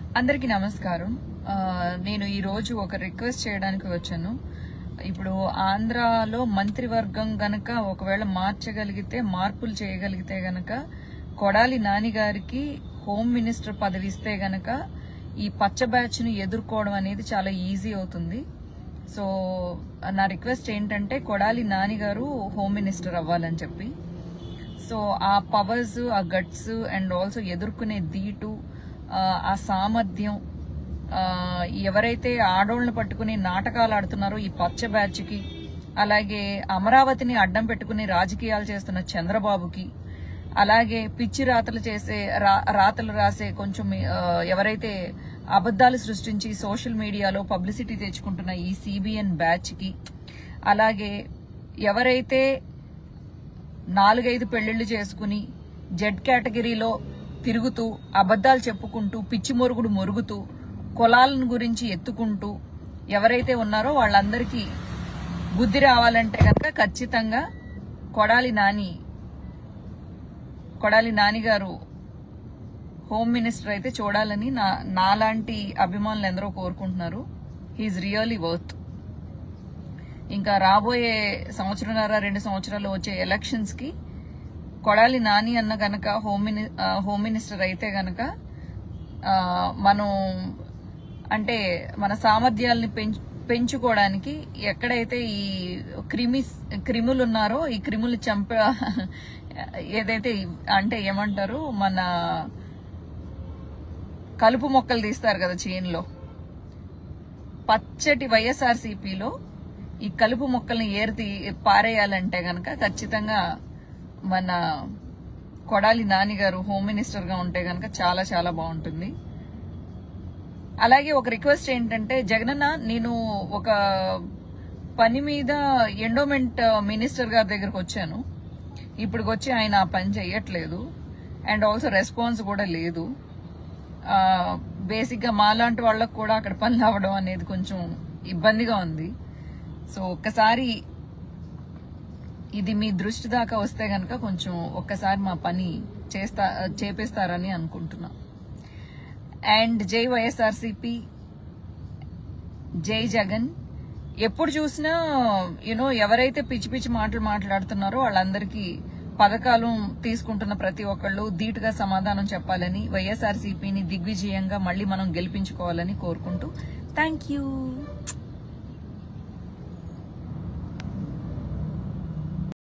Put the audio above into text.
అందరికీ నమస్కారం ఆ, నేను ఈ రోజు ఒక రిక్వెస్ట్ చేయడానికి వచ్చాను ఇప్పుడు ఆంధ్రాలో మంత్రివర్గం గనక ఒకవేళ మార్చగలిగితే మార్పులు చేయగలిగితే గనక కొడాలి నాని గారికి హోమ్ మినిస్టర్ పదవి ఇస్తే గనక ఈ పచ్చ బ్యాచ్ ను ఎదుర్కోవడం అనేది చాలా ఈజీ అవుతుంది సో నా రిక్వెస్ట్ ఏంటంటే కొడాలి నాని గారు హోమ్ మినిస్టర్ అవ్వాలని చెప్పి సో ఆ పవర్స్ ఆ గట్స్ అండ్ ఆల్సో ఎదుర్కొనే ధీటు ఆ, ఆ సామర్థ్యం ఆ, ఎవరైతే ఆడోళ్ళని పట్టుకుని నాటకాలు ఆడుతున్నారో ఈ పచ్చ బ్యాచ్కి అలాగే అమరావతిని అడ్డం పెట్టుకుని రాజకీయాలు చేస్తున్న చంద్రబాబుకి అలాగే పిచ్చి రాతలు చేసే రా- రాతలు రాసే కొంచెం ఆ, ఎవరైతే అబద్ధాలు సృష్టించి సోషల్ మీడియాలో పబ్లిసిటీ తెచ్చుకుంటున్న ఈ సిబిఎన్ బ్యాచ్కి అలాగే ఎవరైతే నాలుగైదు పెళ్లిళ్లు చేసుకుని జెడ్ కేటగిరీలో తిరుగుతూ అబద్ధాలు చెప్పుకుంటూ పిచ్చి మొరుగుడు మొరుగుతూ కులాలను గురించి ఎత్తుకుంటూ ఎవరైతే ఉన్నారో వాళ్ళందరికీ బుద్ధి రావాలంటే కనుక ఖచ్చితంగా కొడాలి నాని కొడాలి నాని గారు హోమ్ మినిస్టర్ అయితే చూడాలని నా నాలాంటి అభిమానులు ఎందరో కోరుకుంటున్నారు హీఈస్ రియల్లీ వర్త్ ఇంకా రాబోయే సంవత్సరంన్నర రెండు సంవత్సరాలు వచ్చే ఎలక్షన్స్ కి కొడాలి నాని అన్న గనక హోమ్ మిని ఆ, హోమ్ మినిస్టర్ అయితే గనక ఆ, మనం అంటే మన సామర్థ్యాల్ని పెంచు పెంచుకోవడానికి ఎక్కడైతే ఈ క్రిమిస్ క్రిములు ఉన్నారో ఈ క్రిములు చంప ఏదైతే ఈ- అంటే ఏమంటారు మన కలుపు మొక్కలు తీస్తారు కదా చేన్లో పచ్చటి వైఎస్ఆర్సీపీలో ఈ కలుపు మొక్కల్ని ఏరితి పారేయాలంటే గనక ఖచ్చితంగా మన కొడాలి నాని గారు హోమ్ మినిస్టర్ గా ఉంటే గనక చాలా చాలా బాగుంటుంది అలాగే ఒక రిక్వెస్ట్ ఏంటంటే జగనన్న నేను ఒక పని మీద ఎండోమెంట్ మినిస్టర్ గారి దగ్గరకు వచ్చాను ఇప్పుడు వచ్చి ఆయన ఆ పని చేయట్లేదు అండ్ ఆల్సో రెస్పాన్స్ కూడా లేదు బేసిక్ గా మాలాంటి వాళ్ళకు కూడా అక్కడ పనులు అవ్వడం అనేది కొంచెం ఇబ్బందిగా ఉంది సో ఒక్కసారి ఇది మీ దృష్టి దాకా వస్తే గనక కొంచెం ఒక్కసారి మా పని చేస్తా చేపిస్తారని అనుకుంటున్నా అండ్ జై వైఎస్ఆర్సిపి జై జగన్ ఎప్పుడు చూసినా యూనో ఎవరైతే పిచ్చి పిచ్చి మాటలు మాట్లాడుతున్నారో వాళ్ళందరికీ పథకాలు తీసుకుంటున్న ప్రతి ఒక్కళ్ళు ధీటుగా సమాధానం చెప్పాలని వైఎస్ఆర్సీపీని దిగ్విజయంగా మళ్ళీ మనం గెలిపించుకోవాలని కోరుకుంటూ థ్యాంక్ యూ